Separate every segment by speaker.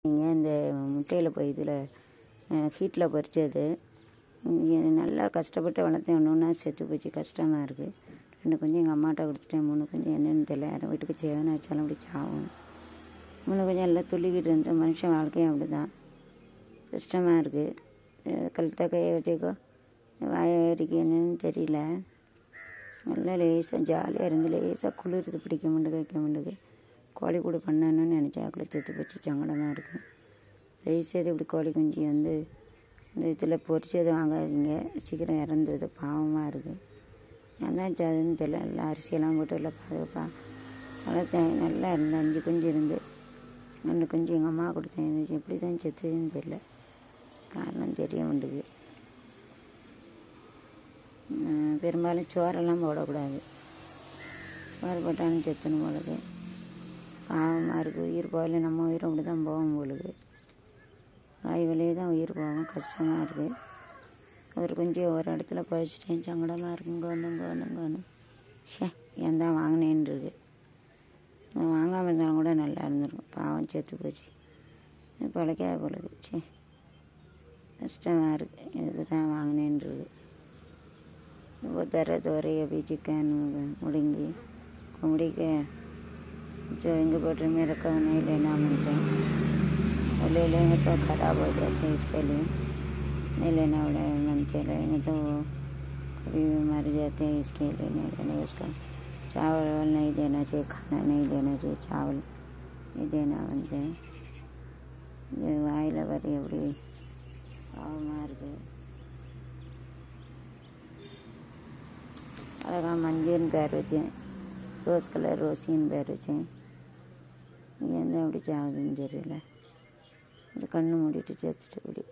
Speaker 1: நீங்கள் இந்த முட்டையில் போய் இதில் ஹீட்டில் பொரிச்சது இங்க நல்லா கஷ்டப்பட்டு வளர்த்தேன் ஒன்று ஒன்றா செத்து போச்சு கஷ்டமாக இருக்குது ரெண்டு குஞ்சு எங்கள் அம்மாட்ட கொடுத்துட்டேன் மூணு குஞ்சு என்னென்னு தெரியல யாரும் வீட்டுக்கு சேவனை வச்சாலும் அப்படி சாவும் மூணு கொஞ்சம் எல்லாம் துள்ளிக்கிட்டு இருந்த மனுஷன் வாழ்க்கையும் அப்படி தான் கஷ்டமாக இருக்குது கழுத்த கையை வச்சுக்கோ வாயை வரைக்கும் என்னன்னு தெரியல நல்லா லேசாக ஜாலியாக இருந்து லேசாக குளிர்றது பிடிக்க மாட்டேங்க வைக்க மாட்டேங்க கோழி கூடு பண்ணணும்னு நினச்சா கூட செத்து போச்சு சங்கடமாக இருக்குது தயவுசெய்து இப்படி கோழி குஞ்சு வந்து இந்த இதில் பொரிச்சது வாங்காதீங்க சீக்கிரம் இறந்துருது பாவமாக இருக்குது ஏன் தான் அதுன்னு தெரியல எல்லாம் அரிசியெல்லாம் போட்டு எல்லாம் பாதுகாப்பா வளர்த்தேன் நல்லா இருந்தேன் அஞ்சு குஞ்சு இருந்து ரெண்டு குஞ்சு எங்கள் அம்மா கொடுத்தேன் இருந்துச்சு எப்படி தான் செத்துதுன்னு தெரியல காரணம் தெரிய மாட்டேங்குது பெரும்பாலும் சோறெல்லாம் போடக்கூடாது சோறு போட்டாலும் செத்துணும் போலுக்கு பாவமாக இருக்குது உயிர் போகல நம்ம உயிரும் அப்படி தான் போகும் போலுக்கு வாய் வழியே தான் உயிர் போகும் கஷ்டமாக இருக்குது ஒரு கொஞ்சம் ஒரு இடத்துல போயிச்சிட்டேன் சங்கடமாக இருக்குங்க ஒன்றுங்க ஒன்றுங்க ஒன்று ஷே ஏன் தான் வாங்கினேன்னு இருக்கு நான் வாங்காமல் இருந்தாலும் கூட நல்லா இருந்திருக்கும் பாவம் செத்து போச்சு பழைக்காத போலுக்கு சே கஷ்டமாக இருக்குது இதுக்கு தான் வாங்கினேன்னு இருக்கு वो दर्द हो रही है अभी चिकन मुड़ेंगी कुमड़ी के जो इंगेबटर में रखा हुआ नहीं लेना मिलते वो ले लेंगे तो ख़राब हो जाते हैं इसके लिए नहीं लेना उड़ा मनते लेंगे तो वो कभी भी मर जाते हैं इसके लिए नहीं लेने उसका चावल वावल नहीं देना चाहिए खाना नहीं देना चाहिए चावल नहीं देना बनते हैं ये வாயில் வரி எப்படி பாவமாக இருக்குது அழகாக மஞ்சுன்னு பேர் வச்சேன் ரோஸ் கலர் ரோஸின்னு பேர் வச்சேன் எந்த அப்படி சாகுதுன்னு தெரியல இது கண்ணு மூடிட்டு செத்துட்டு இப்படி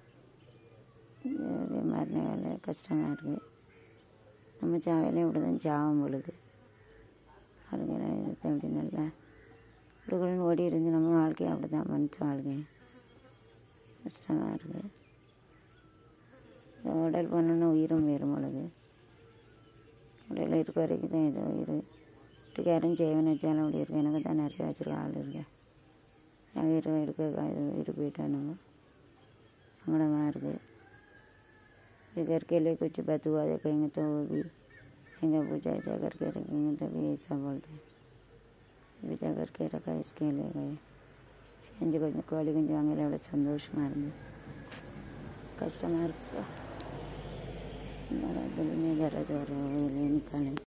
Speaker 1: இதே மாதிரி வேலை கஷ்டமாக இருக்குது நம்ம சாவையிலையும் இப்படி தான் சாவும் பொழுது அதுக்கெல்லாம் எடுத்து அப்படி நல்லா இப்படிக்குள்ளன்னு ஓடி இருந்து நம்ம வாழ்க்கையும் அப்படி தான் மனுஷ வாழ்க்கை கஷ்டமாக இருக்குது உடல் பண்ணணும் உயிரும் வேறும் பொழுது உடலில் இருக்க வரைக்கும் தான் ஏதோ உயிர் வீட்டுக்காரும் செய்வன் வச்சாலும் அப்படி இருக்கு எனக்கு தான் நிறைய வச்சுருக்க ஆள் இருக்கேன் என் வீடு இருக்க இது உயிர் போயிட்டானுங்க சங்கடமாக இருக்குது ये करके ले कुछ बतुआ दे कहेंगे तो वो भी कहेंगे पूजा वूजा करके रखेंगे तभी ऐसा बोलते हैं पूजा करके रखा इसके ले गए செஞ்சு கொஞ்சம் கோழி குஞ்சு வாங்கல எவ்வளோ சந்தோஷமாக இருந்தது கஷ்டமாக இருக்கு தரது வரும் இல்லைன்னு